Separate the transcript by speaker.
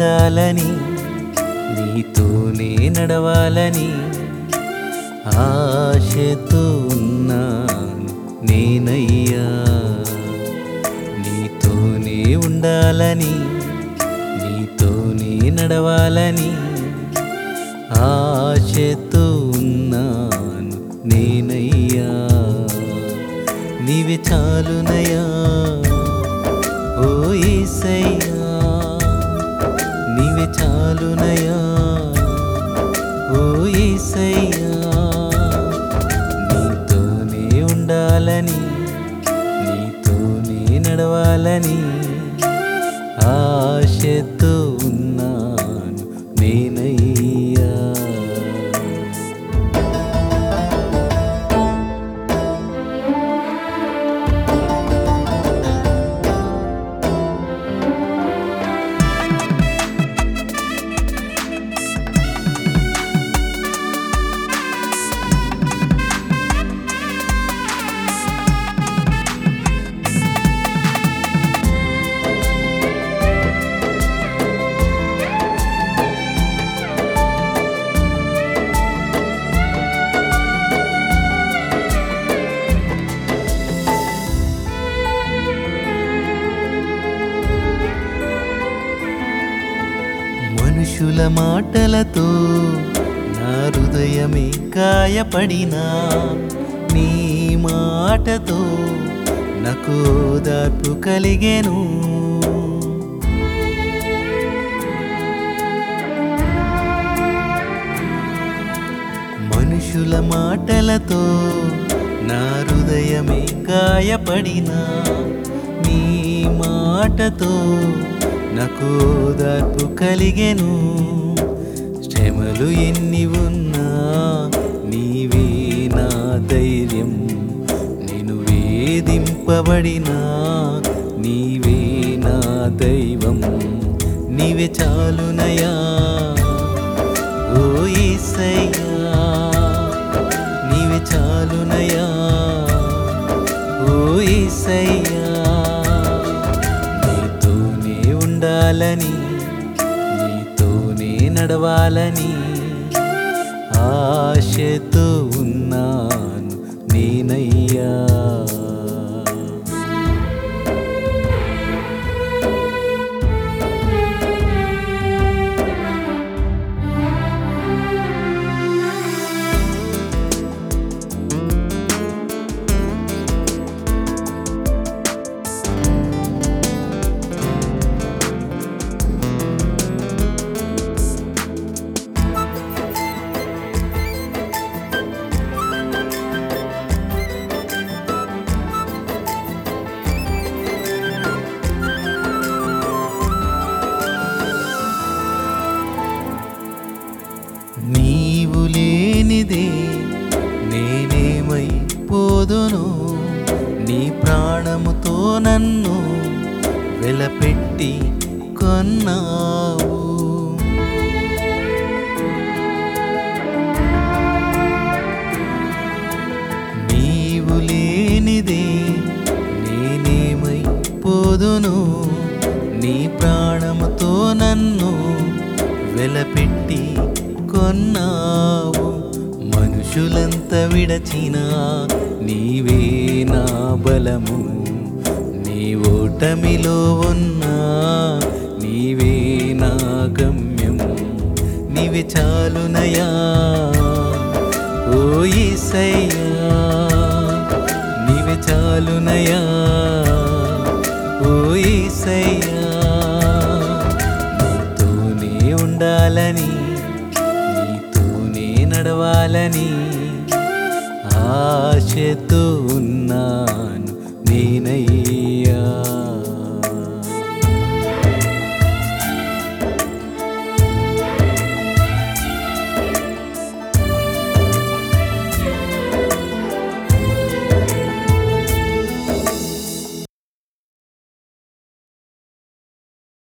Speaker 1: ఉండాలని నీతోనే నడవాలని ఆశతో ఉన్నాను నేనయ్యా నీతోనే ఉండాలని నీతోనే నడవాలని ఆశతో ఉన్నాను నేనయ్యా నీవే చాలునయా ఓ ఈసయ్యా నీవే చాలునయా ఓ ఈసయ్యా నీతోనే ఉండాలని నీతోనే నడవాలని ఆశతో ఉన్నాను నేనయ్యా మనుషుల మాటలతో నా హృదయమే గాయపడినా నీ మాటతో నాకు ఓదార్పు కలిగెను మనుషుల మాటలతో నా హృదయమే గాయపడినా నీ మాటతో నాకు ఓదార్పు కలిగెను శ్రమలు ఎన్ని ఉన్నా నీవే నా ధైర్యం నేను వేధింపబడినా నీవే నా దైవం నీవే చాలునయా ఓ ఈసయ్యా నీవే చాలునయా ఓ ఈసయ్యా నీతోనే ఉండాలని నీతోనే నడవాలని ఆశతో ఉన్నాను నేనయ్యా నీవు లేనిదే నేనేమై పోదును నీ ప్రాణముతో నన్ను వెలపెట్టి కొన్నావు నీవు లేనిదే నేనేమై పోదును నీ ప్రాణముతో నన్ను వెలపెట్టి కొన్నావు మనుషులంత విడచినా నీవే నా బలము నీ ఓటమిలో ఉన్నా నీవే నా గమ్యం నీవే చాలునయా ఓ ఈసయ్యా నీవే చాలునయా ఓ ఈసయ్యా నీతోనే ఉండాలని నీతోనే నడవాలని ఆశతో ఉన్నాను నేనయ్యా